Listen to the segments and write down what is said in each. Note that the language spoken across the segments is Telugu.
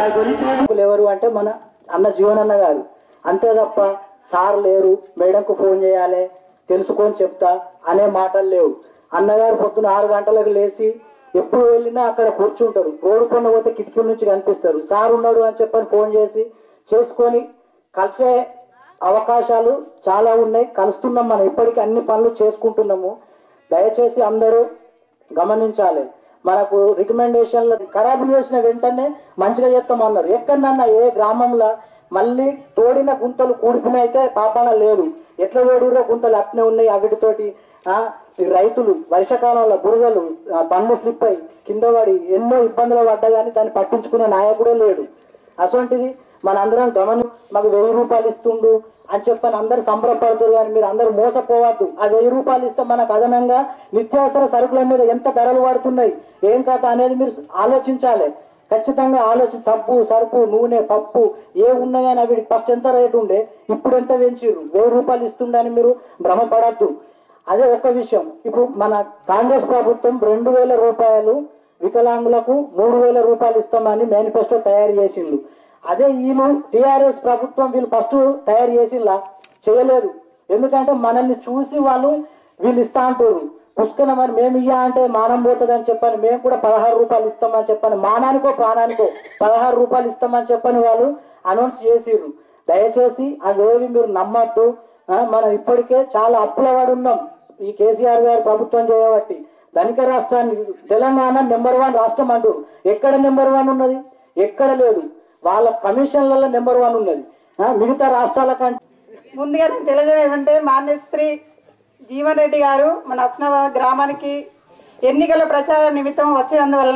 నాయకులు ఎవరు అంటే మన అన్న జీవనన్న గారు అంతే తప్ప సార్ లేరు మేడంకు ఫోన్ చేయాలి తెలుసుకొని చెప్తా అనే మాటలు లేవు అన్నగారు పొద్దున ఆరు గంటలకు లేచి ఎప్పుడు వెళ్ళినా అక్కడ కూర్చుంటారు రోడ్డు పైన పోతే కిటికీ నుంచి కనిపిస్తారు సార్ ఉన్నాడు అని చెప్పని ఫోన్ చేసి చేసుకొని కలిసే అవకాశాలు చాలా ఉన్నాయి కలుస్తున్నాం మనం ఇప్పటికీ అన్ని పనులు చేసుకుంటున్నాము దయచేసి అందరూ గమనించాలి మనకు రికమెండేషన్లు ఖరాబు చేసిన వెంటనే మంచిగా చేస్తామన్నారు ఎక్కడన్నా ఏ గ్రామంలో మళ్ళీ తోడిన గుంతలు కూడిపిన అయితే పాపాన లేదు ఎట్లా తోడిరో గుంతలు అట్నే ఉన్నాయి అవిటితోటి ఆ, ఈ రైతులు వర్షాకాలంలో బురదలు ఆ, బండ్లు స్లిప్ అయి కింద పడి ఎన్నో ఇబ్బందులు పడ్డా కానీ దాన్ని పట్టించుకునే నాయకుడే లేడు అటువంటిది మనందరం గమని మాకు వెయ్యి రూపాయలు ఇస్తుండు అని చెప్పని అందరు సంబరపడుతున్నారు కానీ మీరు అందరూ మోసపోవద్దు ఆ వెయ్యి రూపాయలు ఇస్తే మనకు అదనంగా నిత్యావసర సరుకుల మీద ఎంత ధరలు పడుతున్నాయి ఏం కథ అనేది మీరు ఆలోచించాలి ఖచ్చితంగా ఆలోచి సబ్బు సరుపు నూనె పప్పు ఏ ఉన్నాయని అవి ఫస్ట్ ఎంత రేటు ఉండే ఇప్పుడు ఎంత పెంచిర్రు వెయ్యి రూపాయలు ఇస్తుండని మీరు భ్రమపడద్దు అదే ఒక విషయం ఇప్పుడు మన కాంగ్రెస్ ప్రభుత్వం రెండు వేల రూపాయలు వికలాంగులకు మూడు వేల రూపాయలు ఇస్తామని మేనిఫెస్టో తయారు చేసిండు అదే వీళ్ళు టిఆర్ఎస్ ప్రభుత్వం వీళ్ళు ఫస్ట్ తయారు చేసింలా చేయలేదు ఎందుకంటే మనల్ని చూసి వాళ్ళు వీళ్ళు ఇస్తా అంటారు పుష్కన మరి మేము ఇయ్యా అంటే మానం పోతుంది అని చెప్పని మేము కూడా పదహారు రూపాయలు ఇస్తామని చెప్పని మానానికో ప్రాణానికో పదహారు రూపాయలు ఇస్తామని చెప్పని వాళ్ళు అనౌన్స్ చేసిర్రు దయచేసి అవేవి మీరు నమ్మద్దు ఆ, మనం ఇప్పటికే చాలా అప్పుల వాడు ఉన్నాం ఈ కేసీఆర్ గారు ప్రభుత్వం చేయబట్టి ధనిక రాష్ట్రాన్ని తెలంగాణ నెంబర్ వన్ రాష్ట్రం అంటారు ఎక్కడ నెంబర్ వన్ ఉన్నది ఎక్కడ లేదు వాళ్ళ కమిషన్లలో నెంబర్ వన్ ఉన్నది ఆ, మిగతా రాష్ట్రాల కంటే ముందుగా నేను తెలియజేయడం ఏమంటే మాన్యశ్రీ జీవన్ రెడ్డి గారు మన అస్నాబాద్ గ్రామానికి ఎన్నికల ప్రచార నిమిత్తం వచ్చేందువలన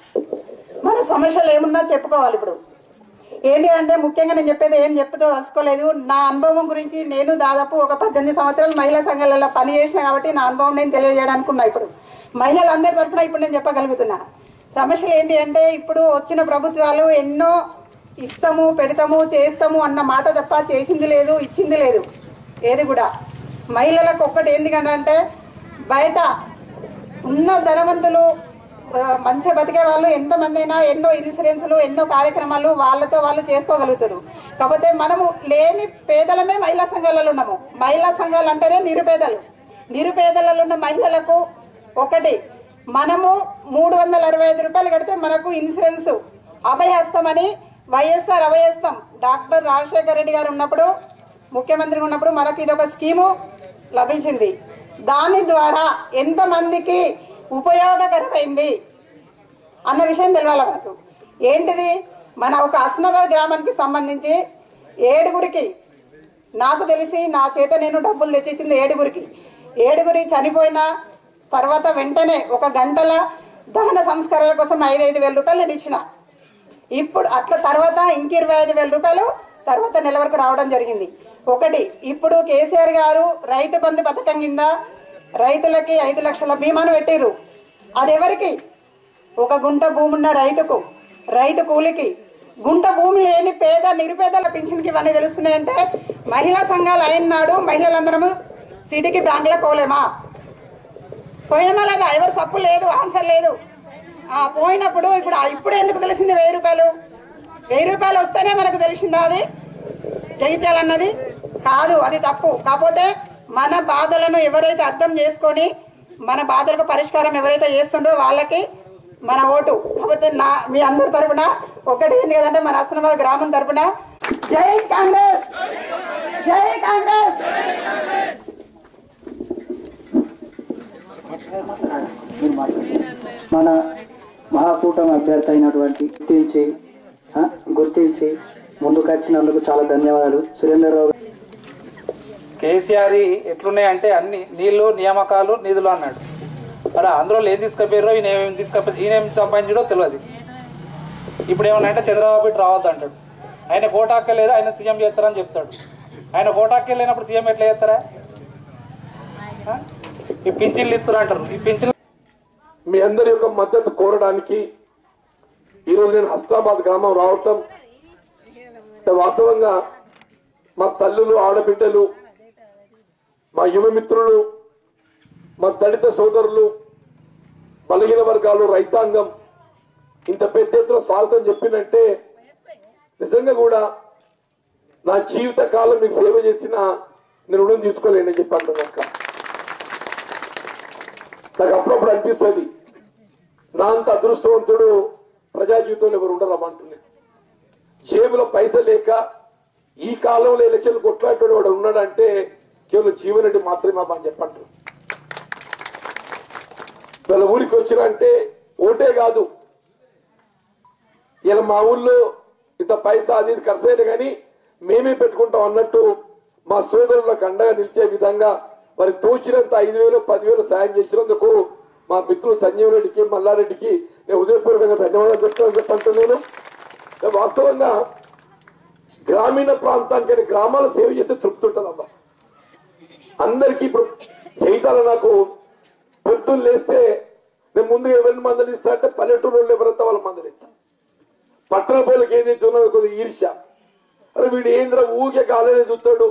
మన సమస్యలు ఏమున్నా చెప్పుకోవాలి ఇప్పుడు ఏంటి అంటే ముఖ్యంగా నేను చెప్పేది ఏం చెప్పుతో తెలుసుకోలేదు నా అనుభవం గురించి నేను దాదాపు ఒక పద్దెనిమిది సంవత్సరాలు మహిళా సంఘాలలో పని చేసిన కాబట్టి నా అనుభవం నేను తెలియజేయడానికి ఉన్నా ఇప్పుడు మహిళలందరి తరఫున ఇప్పుడు నేను చెప్పగలుగుతున్నా సమస్యలు ఏంటి అంటే ఇప్పుడు వచ్చిన ప్రభుత్వాలు ఎన్నో ఇస్తాము పెడతాము చేస్తాము అన్న మాట తప్ప చేసింది లేదు ఇచ్చింది లేదు ఏది కూడా మహిళలకు ఒక్కటి ఎందుకంటే బయట ఉన్న ధనవంతులు ఆ, మంచిగా బతికే వాళ్ళు ఎంతమంది అయినా ఎన్నో ఇన్సూరెన్స్లు ఎన్నో కార్యక్రమాలు వాళ్ళతో వాళ్ళు చేసుకోగలుగుతారు కాకపోతే మనము లేని పేదలమే మహిళా సంఘాలలో ఉన్నాము మహిళా సంఘాలు అంటేనే నిరుపేదలు నిరుపేదలలో ఉన్న మహిళలకు ఒకటి మనము మూడు వందల అరవై ఐదు రూపాయలు కడితే మనకు ఇన్సూరెన్స్ అభయహస్తమని వైఎస్ఆర్ అభయహస్తం డాక్టర్ రాజశేఖర రెడ్డి గారు ఉన్నప్పుడు ముఖ్యమంత్రి ఉన్నప్పుడు మనకు ఇది ఒక స్కీము లభించింది దాని ద్వారా ఎంతమందికి ఉపయోగకరమైంది అన్న విషయం తెలవాలి మనకు ఏంటిది మన ఒక అస్నాబాద్ గ్రామానికి సంబంధించి ఏడుగురికి నాకు తెలిసి నా చేత నేను డబ్బులు తెచ్చిచ్చింది ఏడుగురికి ఏడుగురి చనిపోయిన తర్వాత వెంటనే ఒక గంటల దహన సంస్కారాల కోసం ఐదు ఐదు వేల రూపాయలు నేను ఇచ్చిన ఇప్పుడు అట్లా తర్వాత ఇంక ఇరవై ఐదు వేల రూపాయలు తర్వాత నెల వరకు రావడం జరిగింది ఒకటి ఇప్పుడు కేసీఆర్ గారు రైతు బంధు పథకం కింద రైతులకి ఐదు లక్షల బీమాను పెట్టిరు అది ఎవరికి ఒక గుంట భూమి ఉన్న రైతుకు రైతు కూలికి గుంట భూమి లేని పేద నిరుపేదల పింఛన్కి ఇవన్నీ తెలుస్తున్నాయంటే మహిళా సంఘాలు అయిన నాడు మహిళలందరము సిటీకి బ్యాంకులో కోలేమా పోయినమా లేదా ఎవరు సప్పు లేదు ఆన్సర్ లేదు ఆ పోయినప్పుడు ఇప్పుడు ఇప్పుడు ఎందుకు తెలిసింది వెయ్యి రూపాయలు వెయ్యి రూపాయలు వస్తేనే మనకు తెలిసిందా అది జగిత్యాలన్నది కాదు అది తప్పు కాకపోతే మన బాధలను ఎవరైతే అర్థం చేసుకొని మన బాధలకు పరిష్కారం ఎవరైతే చేస్తుండ్రో వాళ్ళకి మన ఓటు కాకపోతే నా మీ అందరి తరపున ఒకటి ఏంది కదంటే మన అసనాబాద్ గ్రామం తరపున జై కాంగ్రెస్ జై కాంగ్రెస్ మన మహాకూటమి అభ్యర్థి అయినటువంటి గుర్తించి ఆ, గుర్తించి ముందుకు వచ్చినందుకు చాలా ధన్యవాదాలు సురేందర్రావు గారు. కేసీఆర్ ఎట్లున్నాయంటే అన్ని నీళ్లు నియామకాలు నిధులు అన్నాడు మరి అందులో ఏం తీసుకుపోయారో ఈయన ఏమేమి తీసుకపోయి ఈయన ఏం సంపాదించడో తెలియదు ఇప్పుడు ఏమన్నా అంటే చంద్రబాబు ఇటు రావద్దు అంటాడు ఆయన కోటాకే లేదు ఆయన సీఎం చేస్తారని చెప్తాడు ఆయన కోటాకే లేనప్పుడు సీఎం ఎట్లా చేస్తారా ఆ? ఈ పింఛన్లు ఇస్తారు అంటారు ఈ పింఛన్లు మీ అందరి యొక్క మద్దతు కోరడానికి ఈరోజు నేను హస్నాబాద్ గ్రామం రావటం అంటే వాస్తవంగా మా తల్లులు ఆడబిడ్డలు మా యువ మిత్రులు మా దళిత సోదరులు బలహీన వర్గాలు రైతాంగం ఇంత పెద్ద ఎత్తున స్వాగతం చెప్పినంటే నిజంగా కూడా నా జీవిత కాలం మీకు సేవ చేసిన నేను రుణం తీసుకోలేనని చెప్పి అంటున్నా అక్క నాకు అప్పుడప్పుడు అనిపిస్తుంది నా అంత అదృష్టవంతుడు ప్రజా జీవితంలో ఎవరు ఉండరు అంటున్నాను జేబులో పైసలు లేక ఈ కాలంలో ఎలక్షన్ కొట్లాడేవాడు వాడు ఉన్నాడంటే కేవలం జీవనరెడ్డి మాత్రమే అబ్బా అని చెప్పంటారు వీళ్ళ ఊరికి వచ్చినంటే ఓటే కాదు ఇలా మా ఊళ్ళో ఇంత పైసా అది ఇది ఖర్చు అయ్యేది కానీ మేమే పెట్టుకుంటాం అన్నట్టు మా సోదరులకు అండగా నిలిచే విధంగా వారి తోచినంత ఐదు వేలు పదివేలు సాయం చేసినందుకు మా మిత్రులు సంజీవ్ రెడ్డికి మల్లారెడ్డికి నేను ఉదయపూర్వకంగా ధన్యవాదాలు చెప్తాను చెప్పంటూ నేను వాస్తవంగా గ్రామీణ ప్రాంతానికంటే గ్రామాల సేవ చేస్తే తృప్తి ఉంటుంది అబ్బా అందరికీ ఇప్పుడు జీవితాలు నాకు పొద్దున్న లేస్తే నేను ముందుగా ఎవరిని మందలిస్తా అంటే పల్లెటూరు వాళ్ళు ఎవరైతే వాళ్ళ మందలిస్తా పట్టణ పోలకు ఏదైతే ఉన్నదో కొద్దిగా ఈర్ష్య అరే వీడు ఏంద్ర ఊరికే కాలేని చూస్తాడు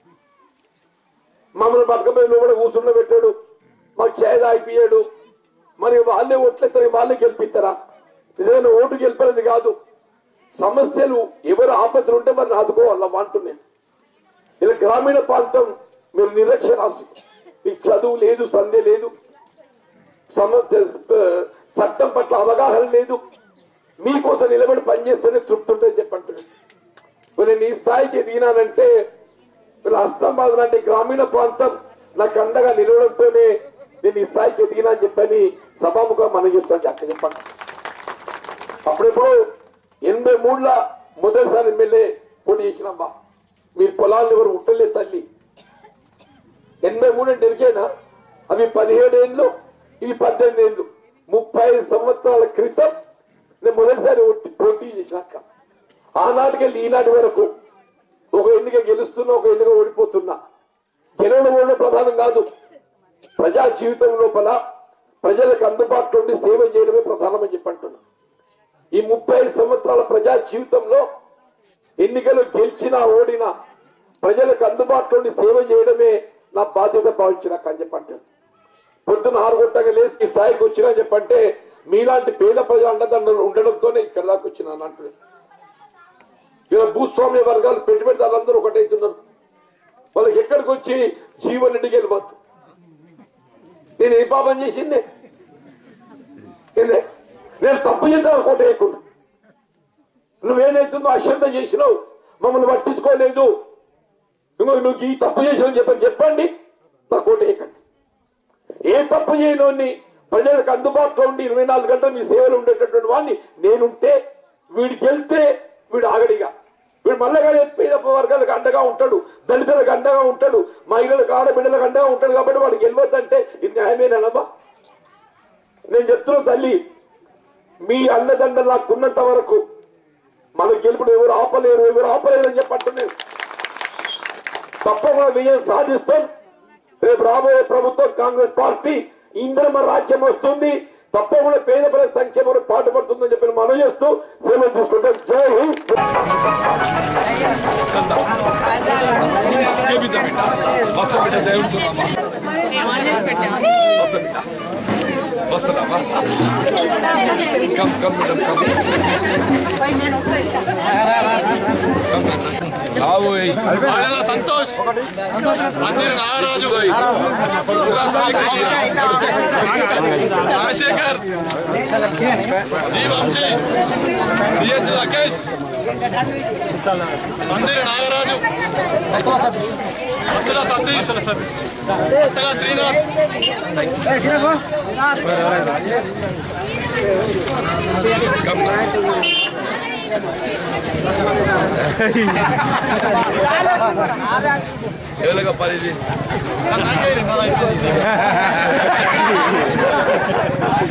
మమ్మల్ని బతకపోయి కూడా కూర్చుండ పెట్టాడు మాకు చేయ తాగిపోయాడు మరి వాళ్ళే ఓట్లెత్తారు వాళ్ళే గెలిపిస్తారా నిజమైన ఓటు గెలిపేది కాదు సమస్యలు ఎవరు ఆపదలు ఉంటే మరి ఆదుకోవాలా అంటున్నాను ఇలా గ్రామీణ ప్రాంతం మీరు నిరక్షరాస్సు మీకు చదువు లేదు సందే లేదు సమస్య చట్టం పట్ల అవగాహన లేదు మీకోసం నిలబడి పనిచేస్తేనే తృప్తి ఉంటుంది చెప్పంటున్నాను మరి నేను ఈ స్థాయికి ఎదిగినానంటే వీళ్ళ అస్తంబాద్ లాంటి గ్రామీణ ప్రాంతం నాకు అండగా నిలవడంతోనే నేను ఈ స్థాయికి ఎదిగినా అని చెప్పని సభాముఖం మనం చెప్తాను అక్క చెప్పండి అప్పుడెప్పుడు ఎనభై మూడుల మొదటిసారి ఎమ్మెల్యే పోటీ చేసినమ్మా మీరు పొలాలను ఎవరు ఉట్టలే తల్లి ఎనభై మూడు అంటే ఎరికేనా అవి పదిహేడు ఏళ్ళు ఇవి పద్దెనిమిది ఏళ్ళు ముప్పై ఐదు సంవత్సరాల క్రితం నేను మొదటిసారి ఓటి- పోటీ చేసినాక ఆనాటికి వెళ్ళి ఈనాటి వరకు ఒక ఎన్నిక గెలుస్తున్నా ఒక ఎన్నిక ఓడిపోతున్నా గెలవడం కూడా ప్రధానం కాదు ప్రజా జీవితం లోపల ప్రజలకు అందుబాటులో ఉండి సేవ చేయడమే ప్రధానమని చెప్పి అంటున్నా ఈ ముప్పై ఐదు సంవత్సరాల ప్రజా జీవితంలో ఎన్నికలు గెలిచినా ఓడినా ప్రజలకు అందుబాటులో ఉండి సేవ చేయడమే నా బాధ్యత భావించిన అని చెప్పంటాను పొద్దున ఆరు గంటగా లేచి ఈ స్థాయికి వచ్చినా చెప్పంటే మీలాంటి పేద ప్రజల అండదండలు ఉండడంతోనే ఇక్కడ దాకా వచ్చినాను అంటున్నాను ఇలా భూస్వామ్య వర్గాలు పెట్టుబడిదారులందరూ ఒకటైతున్నారు వాళ్ళకి ఎక్కడికి వచ్చి జీవన్ రెడ్డికి వెళ్ళిపోతు నేను ఏ పాపం చేసిందే ఏందే నేను తప్పు చేద్దాను కోట వేయకుండా నువ్వేదైతుందో అశ్రద్ధ చేసినావు మమ్మల్ని పట్టించుకోలేదు నువ్వు నువ్వు ఈ తప్పు చేసినావు చెప్పని చెప్పండి నా కోట వేయకండి ఏ తప్పు చేయనోని ప్రజలకు అందుబాటులో ఉండి ఇరవై నాలుగు గంటలు మీ సేవలు ఉండేటటువంటి వాడిని నేనుంటే వీడికి వెళ్తే వీడు ఆగడిగా వీడు మళ్ళగా పేద వర్గాలకు అండగా ఉంటాడు దళితులకు అండగా ఉంటాడు మహిళలకు ఆడబిడ్డలకు అండగా ఉంటాడు కాబట్టి వాడికి వెళ్ళొద్దంటే ఇది న్యాయమేనమ్మా నేను చెప్తున్నా తల్లి మీ అన్నదండ నాకున్నంత వరకు మన గెలుపుడు ఎవరు ఆపలేరు ఎవరు ఆపలేరు అని చెప్పంటున్నాను తప్పకుండా విజయం సాధిస్తాం రేపు రాబోయే ప్రభుత్వం కాంగ్రెస్ పార్టీ ఇంద్రమ రాజ్యం వస్తుంది తప్పకుండా పేద ప్రజల సంక్షేమం పాటుపడుతుందని చెప్పి మనం చేస్తూ సెలవు తీసుకుంటాం జై హింద్ इसके भी तो बेटा मस्त बेटा దేవుడు मस्त बेटा मस्त रामा कम कम मैडम कम आओ ए आला संतोष मंदिर नागराजु రాజశేఖర్ జీ వంశీ సిహెచ్ రాకేష్ మందిర నాగరాజు అబ్దుల్లా సతీష్ కొత్తగా శ్రీనాథ్ ఎవరిగా పది